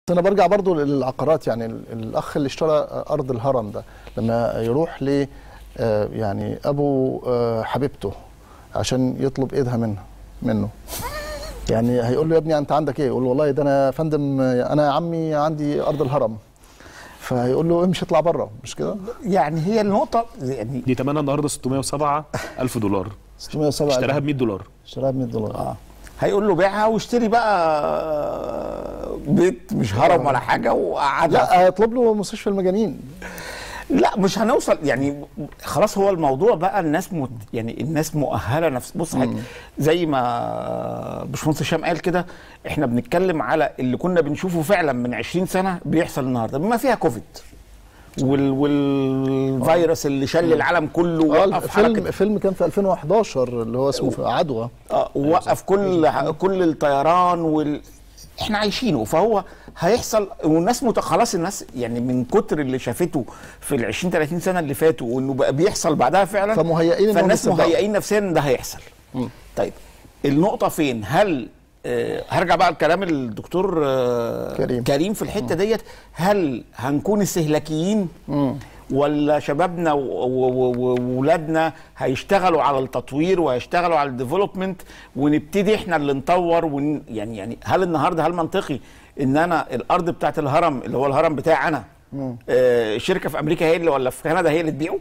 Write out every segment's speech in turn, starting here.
انا برجع برضو للعقارات يعني ال- الاخ اللي اشترى ارض الهرم ده لما يروح ل آه، يعني ابو آه، حبيبته عشان يطلب ايدها منها منه يعني هيقول له يا ابني انت عندك ايه يقول له والله ده انا يا فندم آه، انا يا عمي عندي ارض الهرم فهيقول له امشي اطلع بره مش كده يعني هي النقطه يعني دي ثمنها النهارده 607 الف دولار 607 اشتراها ب 100 دولار اشتراها ب 100 دولار اه هيقول له بيعها واشتري بقى بيت مش هرم ولا حاجه وقعدها لا هيطلب له مستشفى المجانين لا مش هنوصل يعني خلاص هو الموضوع بقى الناس مت يعني الناس مؤهله نفس بص حاجة زي ما باشمهندس هشام قال كده احنا بنتكلم على اللي كنا بنشوفه فعلا من 20 سنه بيحصل النهارده بما فيها كوفيد وال والفيروس اللي شل العالم كله اه وقف فيلم حركه فيلم كان في 2011 اللي هو اسمه عدوى آه، ووقف كل كل الطيران وال احنا عايشينه فهو هيحصل والناس مت... خلاص الناس يعني من كتر اللي شافته في ال 20 30 سنه اللي فاتوا وانه بقى بيحصل بعدها فعلا فمهيئين إنهم فالناس يصدقوا. مهيئين نفسيا ان ده هيحصل طيب النقطه فين هل آه هرجع بقى لكلام الدكتور آه كريم. كريم في الحته ديت هل هنكون استهلاكيين ولا شبابنا و- و- و- وولادنا هيشتغلوا على التطوير وهيشتغلوا على الديفلوبمنت ونبتدي احنا اللي نطور ون يعني يعني هل النهارده هل منطقي ان انا الارض بتاعت الهرم اللي هو الهرم بتاعي انا آه شركه في امريكا هي اللي ولا في كندا هي اللي تبيعه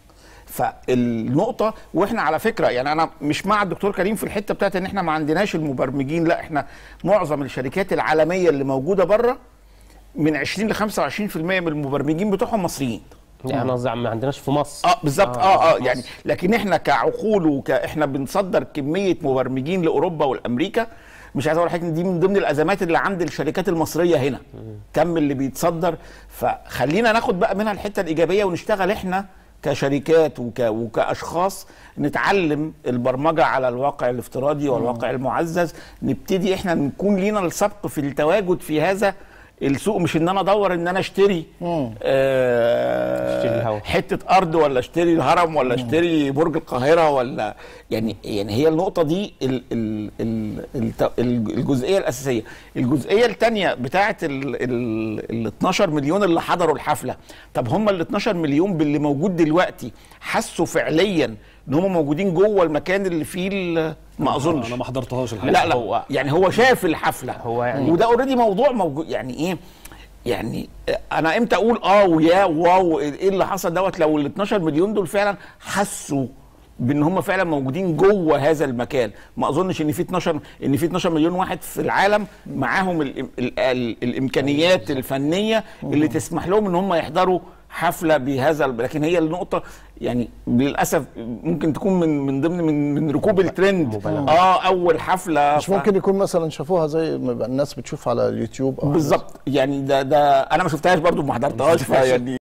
فالنقطة واحنا على فكرة يعني انا مش مع الدكتور كريم في الحتة بتاعت ان احنا ما عندناش المبرمجين لا احنا معظم الشركات العالمية اللي موجودة بره من 20 ل 25% من المبرمجين بتوعهم مصريين يعني انا قصدي ما عندناش في مصر اه بالظبط آه، اه اه في يعني مصر. لكن احنا كعقول وك احنا بنصدر كميه مبرمجين لاوروبا والامريكا مش عايز اقول لحضرتك إن دي من ضمن الازمات اللي عند الشركات المصريه هنا كم اللي بيتصدر فخلينا ناخد بقى منها الحته الايجابيه ونشتغل احنا كشركات وك... وكاشخاص نتعلم البرمجه على الواقع الافتراضي والواقع المعزز نبتدي احنا نكون لينا السبق في التواجد في هذا السوق مش ان انا ادور ان انا اشتري آه اشتري الهوا. حته ارض ولا اشتري الهرم ولا اشتري برج القاهره ولا يعني يعني هي النقطه دي ال ال ال الت- ال- الجزئيه الاساسيه الجزئيه الثانيه بتاعه ال ال ال 12 مليون اللي حضروا الحفله طب هم ال 12 مليون باللي موجود دلوقتي حسوا فعليا ان هم موجودين جوه المكان اللي فيه ال- ما اظنش انا ما حضرتهاش الحقيقه لا لا يعني هو شاف الحفله هو يعني- وده اوريدي موضوع موجود يعني ايه يعني انا امتى اقول اه ويا واو ايه اللي حصل دوت لو ال 12 مليون دول فعلا حسوا بان هم فعلا موجودين جوه هذا المكان ما اظنش ان في 12 ان في 12 مليون واحد في العالم معاهم ال ال ال الامكانيات الفنيه اللي تسمح لهم ان هم يحضروا حفله بهذا ال- لكن هي النقطه يعني للاسف ممكن تكون من من ضمن من من ركوب الترند مبالغة. اه اول حفله مش ف- ممكن يكون مثلا شافوها زي ما بقى الناس بتشوف على اليوتيوب أو حاجة بالظبط يعني ده ده انا ما شفتهاش برضو ما حضرتهاش فيعني